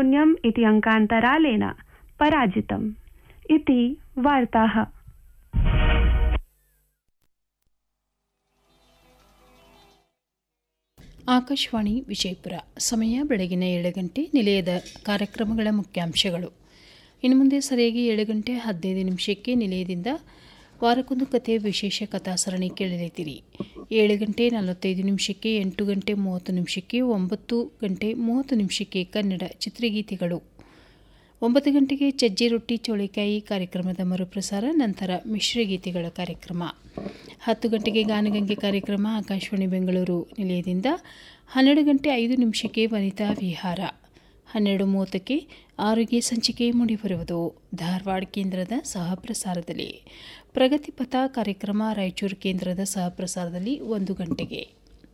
शून्यम् इति अङ्कान्तरालेन पराजितम् इति वार्ताः ಆಕಾಶವಾಣಿ ವಿಜಯಪುರ ಸಮಯ ಬೆಳಗಿನ ಏಳು ಗಂಟೆ ನಿಲಯದ ಕಾರ್ಯಕ್ರಮಗಳ ಮುಖ್ಯಾಂಶಗಳು ಇನ್ನು ಮುಂದೆ ಸರಿಯಾಗಿ ಏಳು ಗಂಟೆ ಹದಿನೈದು ನಿಮಿಷಕ್ಕೆ ನಿಲಯದಿಂದ ವಾರಕ್ಕೊಂದು ಕಥೆ ವಿಶೇಷ ಕಥಾ ಸರಣಿ ಕೇಳಲಿದ್ದೀರಿ ಏಳು ಗಂಟೆ ನಲವತ್ತೈದು ನಿಮಿಷಕ್ಕೆ ಎಂಟು ಗಂಟೆ ಮೂವತ್ತು ನಿಮಿಷಕ್ಕೆ ಒಂಬತ್ತು ಗಂಟೆ ಮೂವತ್ತು ನಿಮಿಷಕ್ಕೆ ಕನ್ನಡ ಚಿತ್ರಗೀತೆಗಳು ಒಂಬತ್ತು ಗಂಟೆಗೆ ಚಜ್ಜಿ ರೊಟ್ಟಿ ಚೋಳಿಕಾಯಿ ಕಾರ್ಯಕ್ರಮದ ಮರುಪ್ರಸಾರ ನಂತರ ಮಿಶ್ರಗೀತೆಗಳ ಕಾರ್ಯಕ್ರಮ ಹತ್ತು ಗಂಟೆಗೆ ಗಾನಗಂಗೆ ಕಾರ್ಯಕ್ರಮ ಆಕಾಶವಾಣಿ ಬೆಂಗಳೂರು ನಿಲಯದಿಂದ ಹನ್ನೆರಡು ಗಂಟೆ ಐದು ನಿಮಿಷಕ್ಕೆ ವನಿತಾ ವಿಹಾರ ಹನ್ನೆರಡು ಮೂವತ್ತಕ್ಕೆ ಆರೋಗ್ಯ ಸಂಚಿಕೆ ಮೂಡಿಬರುವುದು ಧಾರವಾಡ ಕೇಂದ್ರದ ಸಹ ಪ್ರಸಾರದಲ್ಲಿ ಪ್ರಗತಿಪಥ ಕಾರ್ಯಕ್ರಮ ರಾಯಚೂರು ಕೇಂದ್ರದ ಸಹ ಪ್ರಸಾರದಲ್ಲಿ ಒಂದು ಗಂಟೆಗೆ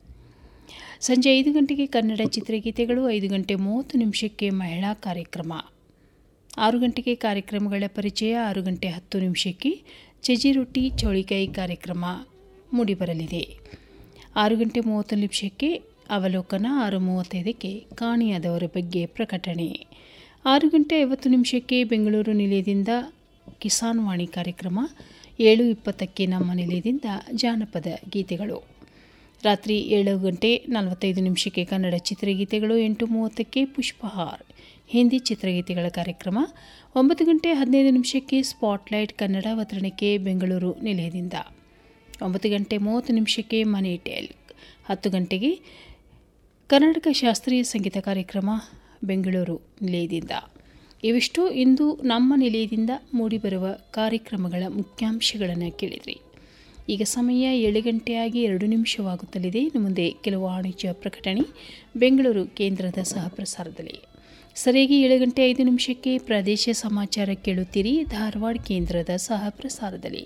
ಸಂಜೆ ಐದು ಗಂಟೆಗೆ ಕನ್ನಡ ಚಿತ್ರಗೀತೆಗಳು ಐದು ಗಂಟೆ ಮೂವತ್ತು ನಿಮಿಷಕ್ಕೆ ಮಹಿಳಾ ಕಾರ್ಯಕ್ರಮ ಆರು ಗಂಟೆಗೆ ಕಾರ್ಯಕ್ರಮಗಳ ಪರಿಚಯ ಆರು ಗಂಟೆ ಹತ್ತು ನಿಮಿಷಕ್ಕೆ ಚಜಿ ರೊಟ್ಟಿ ಚೌಳಿಕಾಯಿ ಕಾರ್ಯಕ್ರಮ ಮೂಡಿಬರಲಿದೆ ಆರು ಗಂಟೆ ಮೂವತ್ತು ನಿಮಿಷಕ್ಕೆ ಅವಲೋಕನ ಆರು ಮೂವತ್ತೈದಕ್ಕೆ ಕಾಣಿಯಾದವರ ಬಗ್ಗೆ ಪ್ರಕಟಣೆ ಆರು ಗಂಟೆ ಐವತ್ತು ನಿಮಿಷಕ್ಕೆ ಬೆಂಗಳೂರು ನಿಲಯದಿಂದ ಕಿಸಾನ್ ವಾಣಿ ಕಾರ್ಯಕ್ರಮ ಏಳು ಇಪ್ಪತ್ತಕ್ಕೆ ನಮ್ಮ ನಿಲಯದಿಂದ ಜಾನಪದ ಗೀತೆಗಳು ರಾತ್ರಿ ಏಳು ಗಂಟೆ ನಲವತ್ತೈದು ನಿಮಿಷಕ್ಕೆ ಕನ್ನಡ ಚಿತ್ರಗೀತೆಗಳು ಎಂಟು ಮೂವತ್ತಕ್ಕೆ ಪುಷ್ಪಹಾರ್ ಹಿಂದಿ ಚಿತ್ರಗೀತೆಗಳ ಕಾರ್ಯಕ್ರಮ ಒಂಬತ್ತು ಗಂಟೆ ಹದಿನೈದು ನಿಮಿಷಕ್ಕೆ ಸ್ಪಾಟ್ಲೈಟ್ ಕನ್ನಡ ಅವತರಣಿಕೆ ಬೆಂಗಳೂರು ನಿಲಯದಿಂದ ಒಂಬತ್ತು ಗಂಟೆ ಮೂವತ್ತು ನಿಮಿಷಕ್ಕೆ ಮನಿ ಟೇಲ್ ಹತ್ತು ಗಂಟೆಗೆ ಕರ್ನಾಟಕ ಶಾಸ್ತ್ರೀಯ ಸಂಗೀತ ಕಾರ್ಯಕ್ರಮ ಬೆಂಗಳೂರು ನಿಲಯದಿಂದ ಇವಿಷ್ಟು ಇಂದು ನಮ್ಮ ನಿಲಯದಿಂದ ಮೂಡಿಬರುವ ಕಾರ್ಯಕ್ರಮಗಳ ಮುಖ್ಯಾಂಶಗಳನ್ನು ಕೇಳಿದ್ರಿ ಈಗ ಸಮಯ ಏಳು ಗಂಟೆಯಾಗಿ ಎರಡು ನಿಮಿಷವಾಗುತ್ತಲಿದೆ ಇನ್ನು ಮುಂದೆ ಕೆಲವು ವಾಣಿಜ್ಯ ಪ್ರಕಟಣೆ ಬೆಂಗಳೂರು ಕೇಂದ್ರದ ಸಹ ಪ್ರಸಾರದಲ್ಲಿ ಸರಿಯಾಗಿ ಏಳು ಗಂಟೆ ಐದು ನಿಮಿಷಕ್ಕೆ ಪ್ರದೇಶ ಸಮಾಚಾರ ಕೇಳುತ್ತೀರಿ ಧಾರವಾಡ ಕೇಂದ್ರದ ಸಹ ಪ್ರಸಾರದಲ್ಲಿ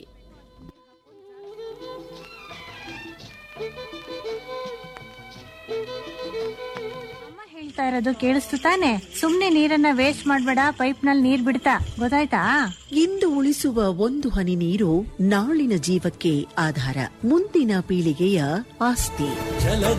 ಅಮ್ಮ ಹೇಳ್ತಾ ಇರೋದು ಕೇಳಿಸ್ತು ತಾನೆ ಸುಮ್ನೆ ನೀರನ್ನ ವೇಸ್ಟ್ ಮಾಡ್ಬೇಡ ಪೈಪ್ ನಲ್ಲಿ ನೀರ್ ಬಿಡ್ತಾ ಗೊತ್ತಾಯ್ತಾ ಇಂದು ಉಳಿಸುವ ಒಂದು ಹನಿ ನೀರು ನಾಳಿನ ಜೀವಕ್ಕೆ ಆಧಾರ ಮುಂದಿನ ಪೀಳಿಗೆಯ ಆಸ್ತಿ ಜಲದ